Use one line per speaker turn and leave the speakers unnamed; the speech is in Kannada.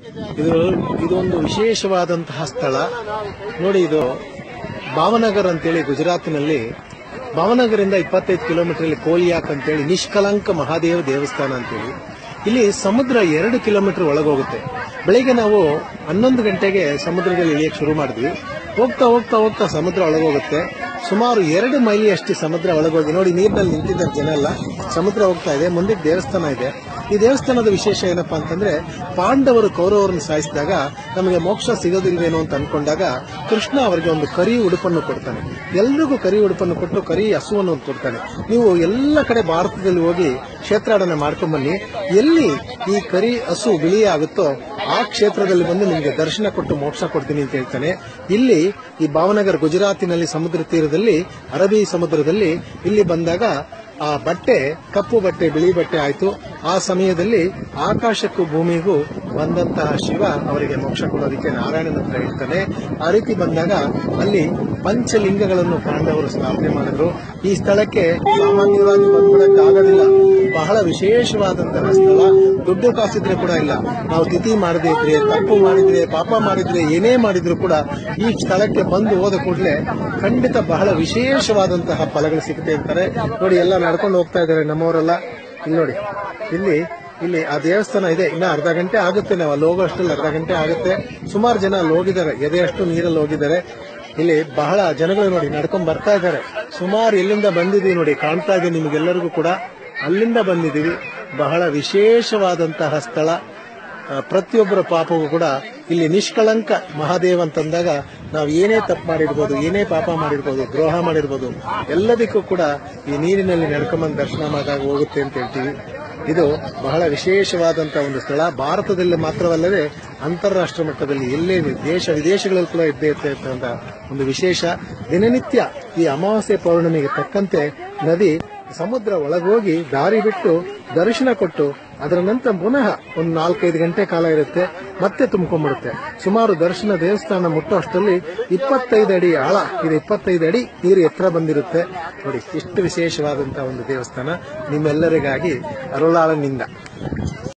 ಇದು ಇದೊಂದು ವಿಶೇಷವಾದಂತಹ ಸ್ಥಳ ನೋಡಿ ಇದು ಭಾವನಗರ್ ಅಂತೇಳಿ ಗುಜರಾತ್ನಲ್ಲಿ ಭಾವನಗರಿಂದ ಇಪ್ಪತ್ತೈದು ಕಿಲೋಮೀಟರ್ ಇಲ್ಲಿ ಕೋಲಿಯಾಕ್ ಅಂತೇಳಿ ನಿಷ್ಕಲಂಕ ಮಹಾದೇವ ದೇವಸ್ಥಾನ ಅಂತೇಳಿ ಇಲ್ಲಿ ಸಮುದ್ರ ಎರಡು ಕಿಲೋಮೀಟರ್ ಒಳಗೋಗುತ್ತೆ ಬೆಳಿಗ್ಗೆ ನಾವು ಹನ್ನೊಂದು ಗಂಟೆಗೆ ಸಮುದ್ರದಲ್ಲಿ ಇಳಿಯಕ್ಕೆ ಶುರು ಮಾಡಿದ್ವಿ ಹೋಗ್ತಾ ಹೋಗ್ತಾ ಹೋಗ್ತಾ ಸಮುದ್ರ ಒಳಗೋಗುತ್ತೆ ಸುಮಾರು ಎರಡು ಮೈಲಿಯಷ್ಟು ಸಮುದ್ರ ಒಳಗೋಗಿ ನೋಡಿ ನೀರಿನಲ್ಲಿ ನಿಂತಿದ್ದಾರೆ ಜನ ಎಲ್ಲ ಸಮುದ್ರ ಹೋಗ್ತಾ ಇದೆ ಮುಂದೆ ದೇವಸ್ಥಾನ ಇದೆ ಈ ದೇವಸ್ಥಾನದ ವಿಶೇಷ ಏನಪ್ಪಾ ಅಂತಂದ್ರೆ ಪಾಂಡವರು ಕೌರವರನ್ನು ಸಾಯಿಸಿದಾಗ ನಮಗೆ ಮೋಕ್ಷ ಸಿಗೋದಿಲ್ವೇನೋ ಅಂತ ಅನ್ಕೊಂಡಾಗ ಕೃಷ್ಣ ಅವರಿಗೆ ಒಂದು ಕರಿ ಉಡುಪನ್ನು ಕೊಡ್ತಾನೆ ಎಲ್ರಿಗೂ ಕರಿ ಉಡುಪನ್ನು ಕೊಟ್ಟು ಕರಿ ಹಸುವನ್ನು ಒಂದು ಕೊಡ್ತಾನೆ ನೀವು ಎಲ್ಲ ಕಡೆ ಭಾರತದಲ್ಲಿ ಹೋಗಿ ಕ್ಷೇತ್ರಾಡನೆ ಮಾಡ್ಕೊಂಡ್ಬನ್ನಿ ಎಲ್ಲಿ ಈ ಕರಿ ಹಸು ಬಿಳಿಯ ಆಗುತ್ತೋ ಆ ಕ್ಷೇತ್ರದಲ್ಲಿ ಬಂದು ನಿಮಗೆ ದರ್ಶನ ಕೊಟ್ಟು ಮೋಕ್ಷ ಕೊಡ್ತೀನಿ ಅಂತ ಹೇಳ್ತಾನೆ ಇಲ್ಲಿ ಈ ಭಾವನಗರ್ ಗುಜರಾತಿನಲ್ಲಿ ಸಮುದ್ರ ತೀರದಲ್ಲಿ ಅರಬ್ಬಿ ಸಮುದ್ರದಲ್ಲಿ ಇಲ್ಲಿ ಬಂದಾಗ ಆ ಬಟ್ಟೆ ಕಪ್ಪು ಬಟ್ಟೆ ಬಿಳಿ ಬಟ್ಟೆ ಆಯ್ತು ಆ ಸಮಯದಲ್ಲಿ ಆಕಾಶಕ್ಕೂ ಭೂಮಿಗೂ ಬಂದಂತಹ ಶಿವ ಅವರಿಗೆ ಮೋಕ್ಷ ಕೊಡೋದಕ್ಕೆ ನಾರಾಯಣನ ಹತ್ರ ಇರ್ತಾನೆ ಆ ರೀತಿ ಬಂದಾಗ ಅಲ್ಲಿ ಪಂಚಲಿಂಗಗಳನ್ನು ಪಾಂಡವರು ಸ್ಥಾಪನೆ ಮಾಡಿದ್ರು ಈ ಸ್ಥಳಕ್ಕೆ ಸಾಮಾನ್ಯವಾಗಿ ಬಂದ್ಬಿಡಕ್ಕೆ ಆಗೋದಿಲ್ಲ ಬಹಳ ವಿಶೇಷವಾದಂತಹ ಸ್ಥಳ ದುಡ್ಡು ಕಾಸಿದ್ರೆ ಕೂಡ ಇಲ್ಲ ನಾವು ತಿಥಿ ಮಾಡದೇ ಇದ್ರೆ ತಪ್ಪು ಮಾಡಿದ್ರೆ ಪಾಪ ಮಾಡಿದ್ರೆ ಏನೇ ಮಾಡಿದ್ರು ಕೂಡ ಈ ಸ್ಥಳಕ್ಕೆ ಬಂದು ಹೋದ ಕೂಡಲೇ ಖಂಡಿತ ಬಹಳ ವಿಶೇಷವಾದಂತಹ ಫಲಗಳು ಸಿಗುತ್ತೆ ಅಂತಾರೆ ನೋಡಿ ಎಲ್ಲ ನಡ್ಕೊಂಡು ಹೋಗ್ತಾ ಇದ್ದಾರೆ ನಮ್ಮವರೆಲ್ಲ ಇಲ್ಲಿ ನೋಡಿ ಇಲ್ಲಿ ಇಲ್ಲಿ ಆ ದೇವಸ್ಥಾನ ಇದೆ ಇನ್ನ ಅರ್ಧ ಗಂಟೆ ಆಗುತ್ತೆ ನಾವು ಅಲ್ಲಿ ಹೋಗೋ ಅಷ್ಟರಲ್ಲಿ ಅರ್ಧ ಗಂಟೆ ಆಗುತ್ತೆ ಸುಮಾರು ಜನ ಅಲ್ಲಿ ಹೋಗಿದ್ದಾರೆ ಎದೆಯಷ್ಟು ನೀರಲ್ಲಿ ಹೋಗಿದ್ದಾರೆ ಇಲ್ಲಿ ಬಹಳ ಜನಗಳು ನೋಡಿ ನಡ್ಕೊಂಡ್ ಬರ್ತಾ ಇದ್ದಾರೆ ಸುಮಾರು ಎಲ್ಲಿಂದ ಬಂದಿದೀವಿ ನೋಡಿ ಕಾಣ್ತಾ ಇದೆ ನಿಮಗೆಲ್ಲರಿಗೂ ಕೂಡ ಅಲ್ಲಿಂದ ಬಂದಿದ್ದೀವಿ ಬಹಳ ವಿಶೇಷವಾದಂತಹ ಸ್ಥಳ ಆ, ಪ್ರತಿಯೊಬ್ಬರ ಪಾಪವೂ ಕೂಡ ಇಲ್ಲಿ ನಿಷ್ಕಳಂಕ ಮಹಾದೇವ್ ಅಂತಂದಾಗ ನಾವು ಏನೇ ತಪ್ಪು ಮಾಡಿರ್ಬೋದು ಏನೇ ಪಾಪ ಮಾಡಿರ್ಬೋದು ದ್ರೋಹ ಮಾಡಿರ್ಬೋದು ಎಲ್ಲದಕ್ಕೂ ಕೂಡ ಈ ನೀರಿನಲ್ಲಿ ನಡ್ಕೊಂಬಂದು ದರ್ಶನ ಮಾಡಿದಾಗ ಹೋಗುತ್ತೆ ಅಂತ ಹೇಳ್ತೀವಿ ಇದು ಬಹಳ ವಿಶೇಷವಾದಂತಹ ಒಂದು ಸ್ಥಳ ಭಾರತದಲ್ಲಿ ಮಾತ್ರವಲ್ಲದೆ ಅಂತಾರಾಷ್ಟ್ರ ಮಟ್ಟದಲ್ಲಿ ಎಲ್ಲೇ ದೇಶ ವಿದೇಶಗಳಲ್ಲಿ ಕೂಡ ಇದ್ದೇ ಇರ್ತಕ್ಕಂಥ ಒಂದು ವಿಶೇಷ ದಿನನಿತ್ಯ ಈ ಅಮಾವಾಸ್ಯೆ ಪೌರ್ಣಮಿಗೆ ತಕ್ಕಂತೆ ನದಿ ಸಮುದ್ರ ಒಳಗೋಗಿ ದಾರಿ ಬಿಟ್ಟು ದರ್ಶನ ಕೊಟ್ಟು ಅದರ ನಂತರ ಪುನಃ ಒಂದು ನಾಲ್ಕೈದು ಗಂಟೆ ಕಾಲ ಇರುತ್ತೆ ಮತ್ತೆ ತುಂಬಿಕೊಂಡ್ಬಿಡುತ್ತೆ ಸುಮಾರು ದರ್ಶನ ದೇವಸ್ಥಾನ ಮುಟ್ಟೋ ಅಷ್ಟರಲ್ಲಿ ಇಪ್ಪತ್ತೈದು ಅಡಿ ಆಳ ಇದು ಇಪ್ಪತ್ತೈದು ಅಡಿ ನೀರು ಎತ್ತರ ಬಂದಿರುತ್ತೆ ನೋಡಿ ಇಷ್ಟು ವಿಶೇಷವಾದಂತಹ ಒಂದು ದೇವಸ್ಥಾನ ನಿಮ್ಮೆಲ್ಲರಿಗಾಗಿ ಅರುಳಾಳನಿಂದ